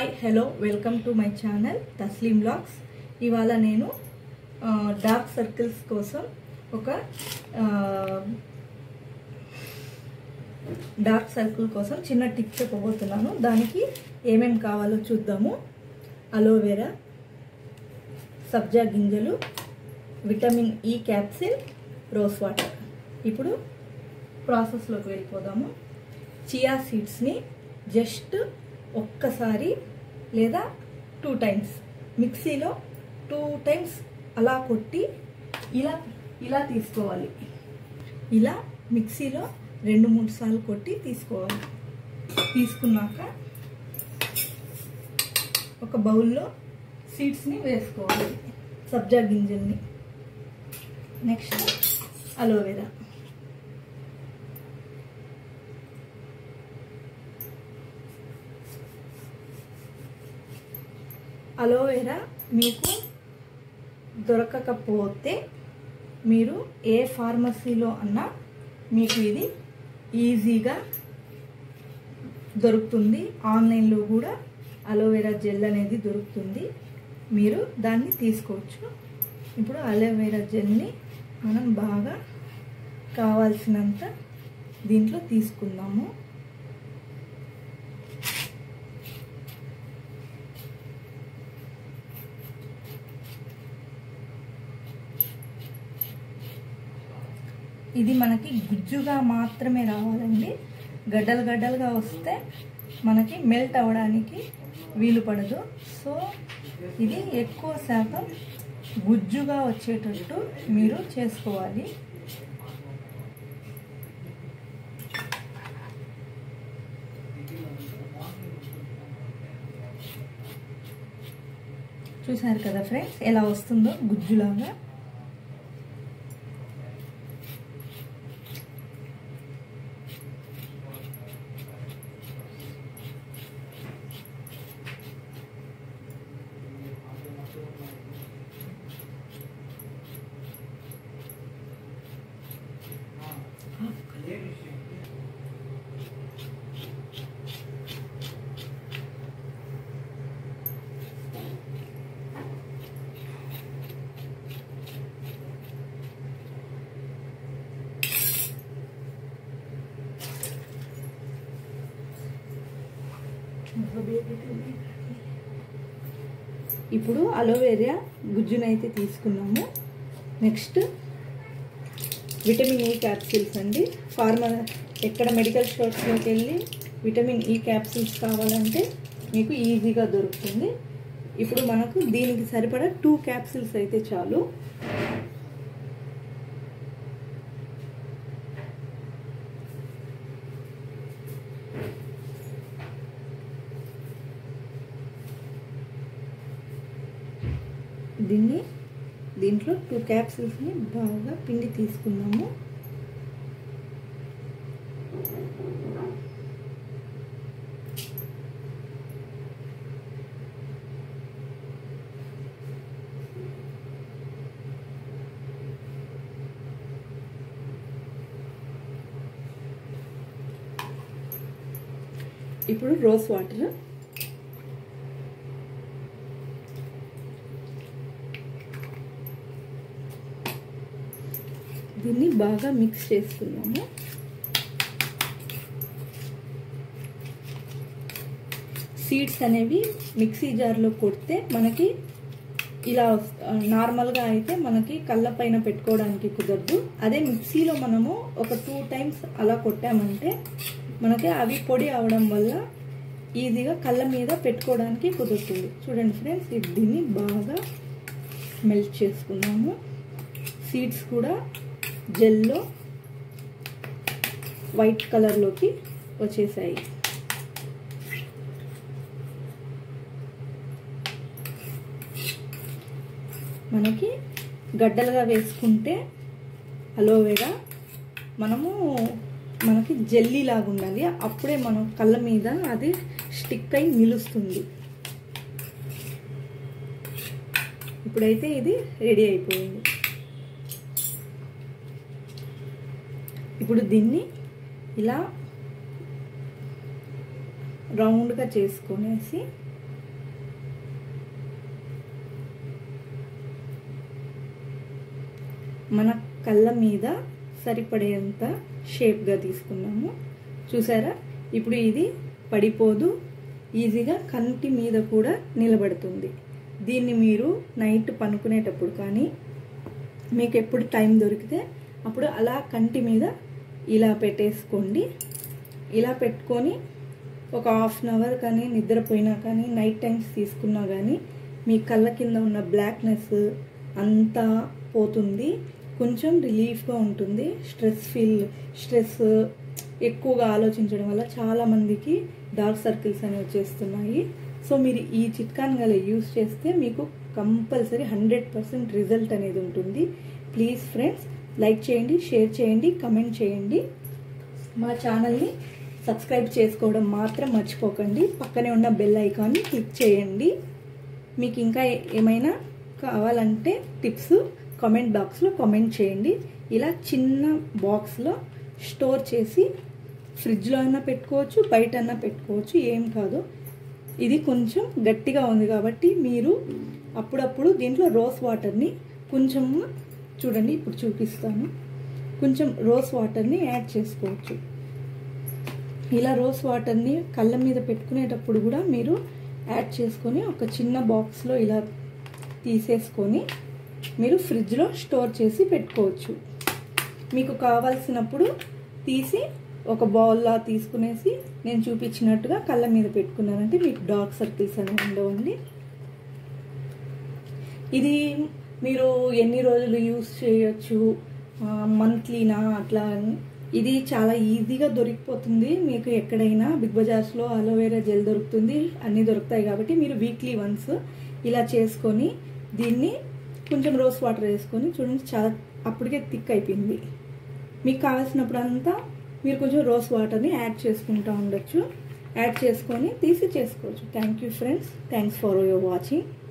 hi hello welcome to my channel Taslim blogs ఇవాళ నేను ఆ, డార్క్ సర్కిల్స్ కోసం ఒక ఆ, డార్క్ సర్కిల్ కోసం చిన్న టిప్ చెప్పబోతున్నాను దానికి ఏమేమి కావాలో చూద్దాము అలోవెరా సబ్జా గింజలు vitamin E capsule rose water ఇప్పుడు ప్రాసెస్లోకి వెళ్ళిపోదాము చియా సీడ్స్ని జస్ట్ ఒక్కసారి లేదా టూ టైమ్స్ మిక్సీలో టూ టైమ్స్ అలా కొట్టి ఇలా ఇలా తీసుకోవాలి ఇలా మిక్సీలో రెండు మూడు సార్లు కొట్టి తీసుకోవాలి తీసుకున్నాక ఒక బౌల్లో సీడ్స్ని వేసుకోవాలి సబ్జా గింజల్ని నెక్స్ట్ అలోవెరా అలోవెరా మీకు దొరకకపోతే మీరు ఏ ఫార్మసీలో అన్నా మీకు ఇది ఈజీగా దొరుకుతుంది ఆన్లైన్లో కూడా అలోవెరా జెల్ అనేది దొరుకుతుంది మీరు దాన్ని తీసుకోవచ్చు ఇప్పుడు అలోవెరా జెల్ని మనం బాగా కావాల్సినంత దీంట్లో తీసుకుందాము ఇది మనకి గుజ్జుగా మాత్రమే రావాలండి గడ్డలు గడ్డలుగా వస్తే మనకి మెల్ట్ అవ్వడానికి వీలు పడదు సో ఇది ఎక్కువ శాతం గుజ్జుగా వచ్చేటట్టు మీరు చేసుకోవాలి చూసారు కదా ఫ్రెండ్స్ ఎలా వస్తుందో గుజ్జులాగా ఇప్పుడు అలోవేరా గుజ్జునైతే తీసుకున్నాము నెక్స్ట్ విటమిన్ ఈ క్యాప్సిల్స్ అండి ఫార్మర్ ఎక్కడ మెడికల్ స్టోర్స్లోకి వెళ్ళి విటమిన్ ఈ క్యాప్సిల్స్ కావాలంటే మీకు ఈజీగా దొరుకుతుంది ఇప్పుడు మనకు దీనికి సరిపడా టూ క్యాప్సిల్స్ అయితే చాలు దీన్ని దీంట్లో టూ క్యాప్సిల్స్ని బాగా పిండి తీసుకున్నాము ఇప్పుడు రోజ్ వాటర్ దీన్ని బాగా మిక్స్ చేసుకున్నాము సీడ్స్ అనేవి మిక్సీ జార్లో కొడితే మనకి ఇలా నార్మల్గా అయితే మనకి కళ్ళ పైన పెట్టుకోవడానికి కుదరదు అదే మిక్సీలో మనము ఒక టూ టైమ్స్ అలా కొట్టామంటే మనకి అవి పొడి అవడం వల్ల ఈజీగా కళ్ళ మీద పెట్టుకోవడానికి కుదురుతుంది చూడండి ఫ్రెండ్స్ దీన్ని బాగా మెల్ట్ చేసుకున్నాము సీడ్స్ కూడా జెల్లో వైట్ కలర్లోకి వచ్చేసాయి మనకి గడ్డలుగా వేసుకుంటే అలోవెరా మనము మనకి జెల్లీ లాగా ఉండాలి అప్పుడే మనం కళ్ళ మీద అది స్టిక్ అయి నిలుస్తుంది ఇప్పుడైతే ఇది రెడీ అయిపోయింది ఇప్పుడు దీన్ని ఇలా రౌండ్గా చేసుకొనేసి మన కళ్ళ మీద సరిపడేంత షేప్గా తీసుకున్నాము చూసారా ఇప్పుడు ఇది పడిపోదు ఈజీగా కంటి మీద కూడా నిలబడుతుంది దీన్ని మీరు నైట్ పనుకునేటప్పుడు కానీ మీకు ఎప్పుడు టైం దొరికితే అప్పుడు అలా కంటి మీద ఇలా పెట్టేసుకోండి ఇలా పెట్టుకొని ఒక హాఫ్ అన్ అవర్ కానీ నిద్రపోయినా కానీ నైట్ టైమ్స్ తీసుకున్నా కానీ మీ కళ్ళ కింద ఉన్న బ్లాక్నెస్ అంతా పోతుంది కొంచెం రిలీఫ్గా ఉంటుంది స్ట్రెస్ ఫీల్ స్ట్రెస్ ఎక్కువగా ఆలోచించడం వల్ల చాలామందికి డార్క్ సర్కిల్స్ అనేవి వచ్చేస్తున్నాయి సో మీరు ఈ చిట్కాని గల యూస్ చేస్తే మీకు కంపల్సరీ హండ్రెడ్ పర్సెంట్ రిజల్ట్ అనేది ఉంటుంది ప్లీజ్ ఫ్రెండ్స్ లైక్ చేయండి షేర్ చేయండి కమెంట్ చేయండి మా ఛానల్ని సబ్స్క్రైబ్ చేసుకోవడం మాత్రం మర్చిపోకండి పక్కనే ఉన్న బెల్ ఐకాన్ని క్లిక్ చేయండి మీకు ఇంకా ఏమైనా కావాలంటే టిప్స్ కామెంట్ బాక్స్లో కామెంట్ చేయండి ఇలా చిన్న బాక్స్లో స్టోర్ చేసి ఫ్రిడ్జ్లో అయినా పెట్టుకోవచ్చు బయట అయినా పెట్టుకోవచ్చు ఏం కాదు ఇది కొంచెం గట్టిగా ఉంది కాబట్టి మీరు అప్పుడప్పుడు దీంట్లో రోస్ వాటర్ని కొంచెం చూడండి ఇప్పుడు చూపిస్తాను కొంచెం రోస్ వాటర్ని యాడ్ చేసుకోవచ్చు ఇలా రోస్ వాటర్ని కళ్ళ మీద పెట్టుకునేటప్పుడు కూడా మీరు యాడ్ చేసుకొని ఒక చిన్న బాక్స్లో ఇలా తీసేసుకొని మీరు ఫ్రిడ్జ్లో స్టోర్ చేసి పెట్టుకోవచ్చు మీకు కావాల్సినప్పుడు తీసి ఒక బౌల్లా తీసుకునేసి నేను చూపించినట్టుగా కళ్ళ మీద పెట్టుకున్నానంటే మీకు డార్క్ సర్కిల్స్ అనేవి ఉండవండి ఇది మీరు ఎన్ని రోజులు యూస్ చేయొచ్చు మంత్లీనా అట్లా ఇది చాలా ఈజీగా దొరికిపోతుంది మీకు ఎక్కడైనా బిగ్ బజార్స్లో అలోవేరా జెల్ దొరుకుతుంది అన్నీ దొరుకుతాయి కాబట్టి మీరు వీక్లీ వన్స్ ఇలా చేసుకొని దీన్ని కొంచెం రోస్ వాటర్ వేసుకొని చూడండి చాలా అప్పటికే థిక్ అయిపోయింది మీకు కావాల్సినప్పుడు అంతా మీరు కొంచెం రోస్ వాటర్ని యాడ్ చేసుకుంటూ ఉండొచ్చు యాడ్ చేసుకొని తీసి చేసుకోవచ్చు thank you friends thanks for your watching